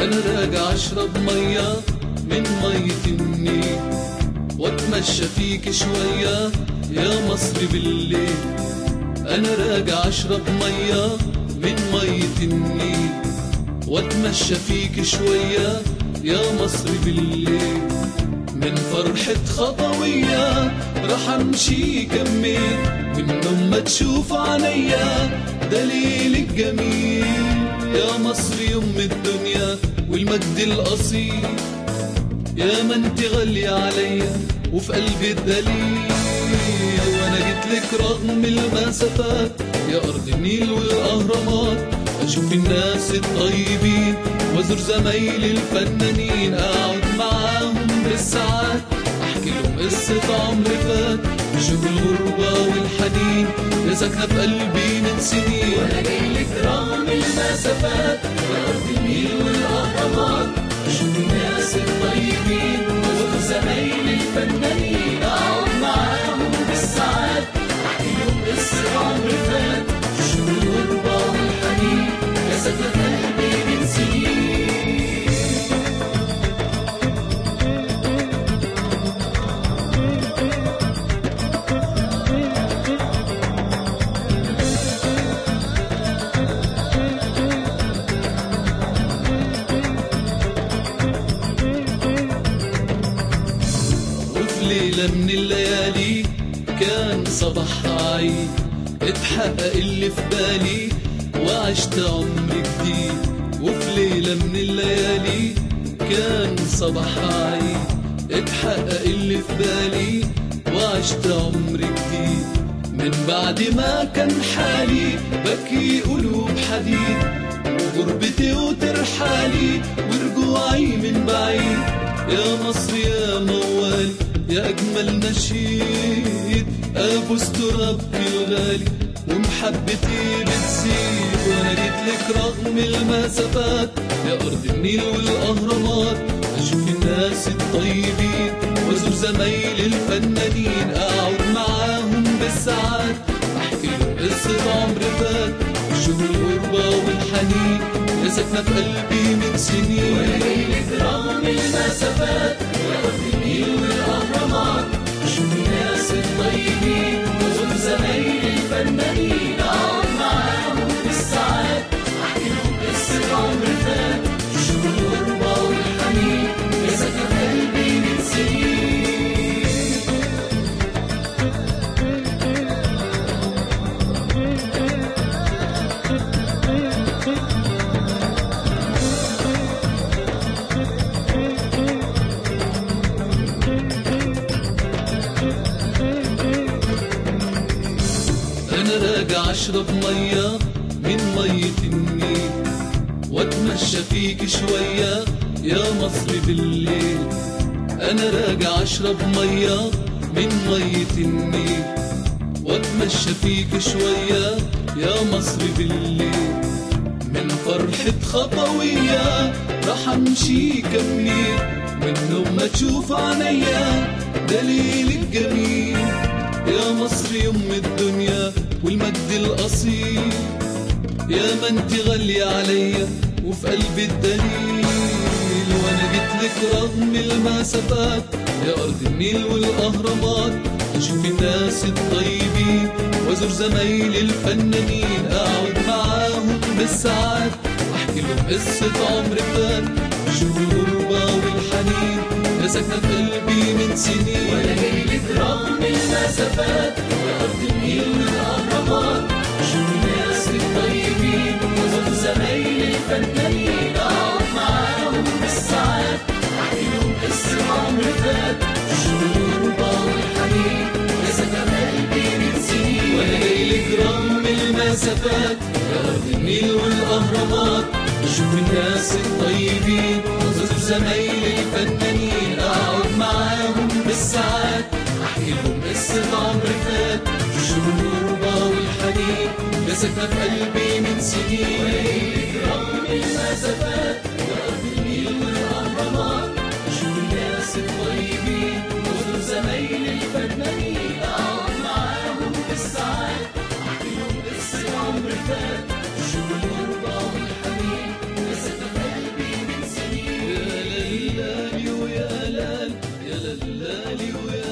انا راجع اشرب ميه من ميه النيل واتمشى فيك شويه يا مصر بالليل انا راجع اشرب ميه من ميه النيل واتمشى فيك شويه يا مصر بالليل من فرحة خطوية راح امشي كمل من ما تشوف عليا دليل الجميل يا مصر يم الدنيا والمجد الاصيل يا ما انت غالية عليا وفي قلبي الدليل وانا جيت لك رغم المسافات يا ارض النيل والاهرامات اشوف الناس الطيبين وازور زمايلي الفنانين اقعد معاهم بالساعات احكي لهم قصة عمر فات شوف الغربة والحنين يا ساكنة في قلبي من سنين وانا جاي لك رغم المسافات يا ارض النيل والاهرامات اشوف الناس الطيبين وازور زمايلي الفنانين اقعد معاهم بالساعات احكي لهم قصة عمر فات شوف الغربة والحنين يا ساكنة في قلبي من سنين وفي ليلة من الليالي كان صباح عيد اتحقق اللي في بالي وعشت عمر جديد وفي ليلة من الليالي كان صباح عيد اتحقق اللي في بالي وعشت عمر جديد من بعد ما كان حالي بكي قلوب حديد وغربتي وترحالي ورجوعي من بعيد يا مصر يا موالي يا أجمل نشيد أبوس تربي الغالي ومحبتي بتزيد وأنا جيت لك رغم المسافات يا أرض النيل والأهرامات أشوف الناس الطيبين وأزور زمايلي الفنانين أقعد معاهم بالساعات أحكي لهم قصة عمر فات شوف الغربة والحنين يا ساكنة في قلبي من سنين وأنا جاي لك رغم المسافات يا أرض النيل والأهرامات أشوف الناس الطيبين وأزور زمايلي الفنانين أقعد معاهم بالساعات أحكي لهم قصة عمر فات شوف الغربة والحنين يا ساكنة في قلبي من سنين انا راجع اشرب ميه من ميه النيل واتمشى فيك شويه يا مصر بالليل انا راجع اشرب ميه من ميه النيل واتمشى فيك شويه يا مصر بالليل من فرحة خطوية راح امشي كميل من ما تشوف عينيا دليل الجميل يا مصر يم الدنيا والمجد الاصيل يا ما انت غالية عليا وفي قلبي الدليل وانا جيت لك رغم المسافات يا ارض النيل والاهرامات اشوف الناس الطيبين وازور زمايلي الفنانين اقعد معاهم بالساعات احكي لهم قصة عمر فات شوف الغربة والحنين يا ساكنة في قلبي من سنين وانا جاي لك رغم المسافات يا ارض النيل والاهرامات اشوف الناس الطيبين وازور زمايلي الفنانين اقعد معاهم بالساعات احكي لهم قصة عمر فات شوف الغربة والحنين يا ساكنة في قلبي من سنين وانا جاي لك رغم المسافات يا ارض النيل والاهرامات اشوف الناس الطيبين وازور زمايلي الفنانين اقعد معاهم بالساعات احكي لهم قصة عمر فات شوف الغربة والحنين يا ساكنة في قلبي من سنين وانا جاي لك رغم المسافات يا ارض النيل والاهرامات اشوف الناس الطيبين وازور زمايلي الفنانين اقعد معاهم بالساعات احكي لهم قصة عمر فات شوف الغربة والحنين يا ساكنة في قلبي من سنين غالي ويا